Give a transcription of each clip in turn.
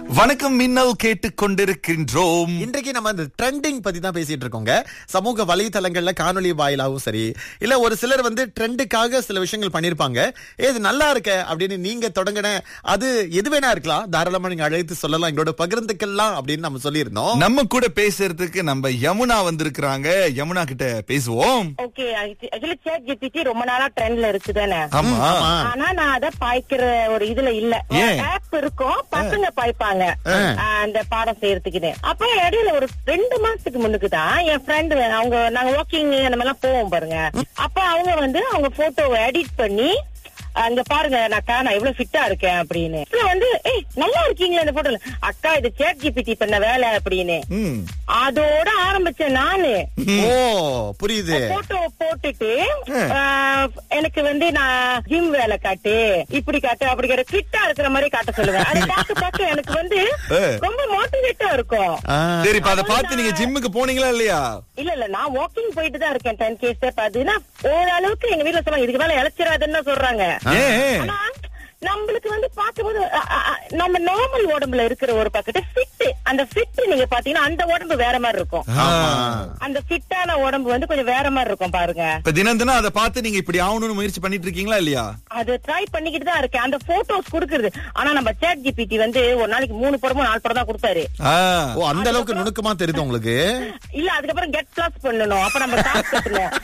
வணக்கம் மின்னல் கேட்டுக் கொண்டிருக்கின்றோம் இன்றைக்கு நம்ம இந்த ட்ரெண்டிங் பத்தி தான் பேசிட்டு இருக்கோங்க சமூக வலைத்தளங்கள்ல காணொலி வாயிலாகவும் சரி இல்ல ஒரு சிலர் வந்து ட்ரெண்டுக்காக சில விஷயங்கள் பண்ணிருப்பாங்க "ஏய், இது நல்லா இருக்க அப்படின்னு நீங்க தொடங்கின அது எது வேணா இருக்கலாம் தாராளமா நீங்க அழைத்து சொல்லலாம் எங்களோட பகிர்ந்துக்கலாம் அப்படின்னு நம்ம சொல்லியிருந்தோம் நம்ம கூட பேசுறதுக்கு நம்ம யமுனா வந்திருக்கிறாங்க யமுனா கிட்ட பேசுவோம் ஓகே ஆக்சுவலி சேட் ஜிபிடி ரொம்ப நாளா ட்ரெண்ட்ல இருக்குதானே ஆமா ஆமா. ஆனா நான் அத பாய்க்கிற ஒரு இதுல இல்ல ஏன்? ஆப் இருக்கும் பசங்க பாய்ப்பாங்க அந்த பாடம் செய்யறதுக்குன்னு அப்ப இடையில ஒரு ரெண்டு மாசத்துக்கு முன்னுக்கு தான் என் ஃப்ரெண்ட் அவங்க நாங்க வாக்கிங் அந்த மாதிரி எல்லாம் போவோம் பாருங்க அப்ப அவங்க வந்து அவங்க போட்டோவை எடிட் பண்ணி அங்க பாருங்க அக்கா நான் எவ்வளவு ஃபிட்டா இருக்கேன் அப்படின்னு அப்புறம் வந்து ஏய் நல்லா இருக்கீங்களா இந்த போட்டோல அக்கா இது சேட் ஜிபிடி பண்ண வேலை அப்படின்னு ம். அதோட ஆரம்பிச்சேன் நானு ஓ புரியுது போட்டோ போட்டுட்டு ஆஹ், எனக்கு வந்து நான் ஜிம் வேலை காட்டு இப்படி காட்டு அப்படி காட்டு ஃபிட்டா இருக்கிற மாதிரி காட்ட சொல்லுவேன் அதை பார்க்க பார்க்க எனக்கு வந்து ரொம்ப மோட்டிவேட்டா இருக்கும் ஆ, சரி இப்ப அதை பார்த்து நீங்க ஜிம்முக்கு போனீங்களா இல்லையா இல்ல இல்ல நான் வாக்கிங் போயிட்டு தான் இருக்கேன் டென் கே ஸ்டெப் அதுனா ஓரளவுக்கு எங்க வீட்டுல சொன்னாங்க இதுக்கு மேல இழைச்சிடாதுன்னு தான் சொல்றாங்க ஏன் ஆனா நம்மளுக்கு வந்து பார்க்கும்போது அ, அ, அ, நம்ம நார்மல் உடம்புல இருக்கிற ஒரு பக்கெட் ஃபிட் அந்த ஃபிட் நீங்க பாத்தீங்கன்னா அந்த உடம்பு வேற மாதிரி இருக்கும் ஆமா அந்த ஃபிட்டான உடம்பு வந்து கொஞ்சம் வேற மாதிரி இருக்கும் பாருங்க இப்ப தினம் தினம் அதை பார்த்து நீங்க இப்படி ஆகணும்னு முயற்சி பண்ணிட்டு இருக்கீங்களா இல்லையா அது ட்ரை பண்ணிக்கிட்டு தான் இருக்கேன் அந்த போட்டோஸ் குடுக்குறது ஆனா நம்ம சேட் ஜிபிடி வந்து ஒரு நாளைக்கு மூணு படமும் நாலு படம் தான் கொடுத்தாரு ஆ. ஓ அந்த அளவுக்கு நுணுக்கமா தெரியுது உங்களுக்கு இல்ல அதுக்கப்புறம் கெட் பிளஸ் பண்ணணும் அப்ப நம்ம காசு கட்டணும்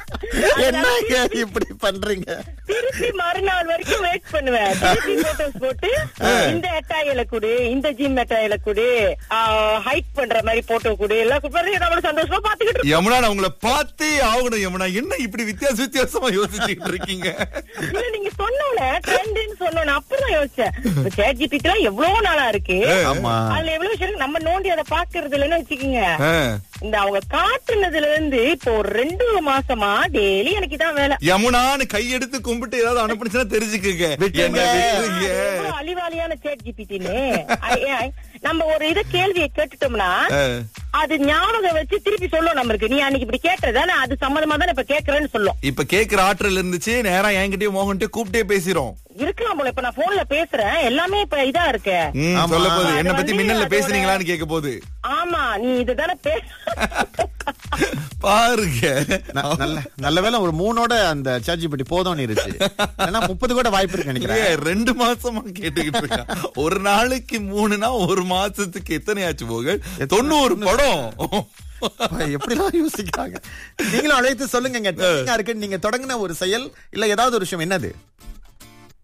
என்னங்க இப்படி பண்றீங்க திருப்பி மறுநாள் வரைக்கும் வெயிட் பண்ணுவேன் திருப்பி போட்டோஸ் போட்டு இந்த எட்டாயில குடு இந்த ஜிம் எட்டாயில குடு ஹைட் பண்ற மாதிரி போட்டோ குடு எல்லாம் கொடுப்பாரு நம்மள சந்தோஷமா பாத்துக்கிட்டு இருக்கோம். யமுனா நான் உங்களை பார்த்தே ஆகணும் யமுனா என்ன இப்படி வித்தியாச வித்தியாசமா யோசிச்சுட்டு இருக்கீங்க இல்ல நீங்க சொன்னோட ட்ரெண்ட்னு சொன்னோன்னு அப்பதான் யோசிச்சேன் சேட் ஜிபிடி எல்லாம் எவ்வளவு நாளா இருக்கு ஆமா அதுல எவ்வளவு விஷயம் நம்ம நோண்டி அதை பாக்குறது இல்லைன்னு வச்சுக்கோங்க ஆ. இந்த அவங்க காட்டுனதுல இருந்து இப்போ ஒரு ரெண்டு மாசமா டெய்லி எனக்கு இதான் வேலை யமுனான்னு கையெடுத்து கும்பிட்டு ஏதாவது அனுப்பிச்சுன்னா தெரிஞ்சுக்குங்க விட்டுருங்க. என்ன விட்டுருங்க. எவ்வளவு அழிவாளியான சேட் ஜிபிடின்னு நம்ம ஒரு இத கேள்வியை கேட்டுட்டோம்னா ஆ. அது ஞாபகம் வச்சு திருப்பி சொல்லும் நம்மளுக்கு நீ அன்னைக்கு இப்படி கேட்டதானே அது சம்மந்தமா தானே இப்ப கேக்குறேன்னு சொல்லும் இப்ப கேக்குற ஆற்றல் இருந்துச்சு நேரா என்கிட்டயும் மோகன்ட்டு கூப்பிட்டே பேசிரும் இருக்கலாம் போல இப்ப நான் போன்ல பேசுறேன் எல்லாமே இப்ப இதா இருக்கு ம், ஆமா. சொல்ல போகுது என்ன அது பத்தி வந்து மின்னல்ல அதோட- பேசுனீங்களான்னு கேட்க போகுது ஆமா நீ இதுதானே பேச பாருங்க ந- நல்ல நல்ல வேளை ஒரு மூணோட அந்த சார்ஜ் பட்டி போதும்னு இருந்துச்சு ஏன்னா முப்பது கூட வாய்ப்பு இருக்கு நினைக்கிறேன் ஏய், ரெண்டு மாசமா கேட்டுக்கிட்டு இருக்கான் ஒரு நாளைக்கு மூணுனா ஒரு மாசத்துக்கு எத்தனை ஆச்சு போக தொண்ணூறு படம் எப்படிலாம் யோசிக்கிறாங்க நீங்களும் அழைத்து சொல்லுங்க இருக்குன்னு நீங்க தொடங்கின ஒரு செயல் இல்ல ஏதாவது ஒரு விஷயம் என்னது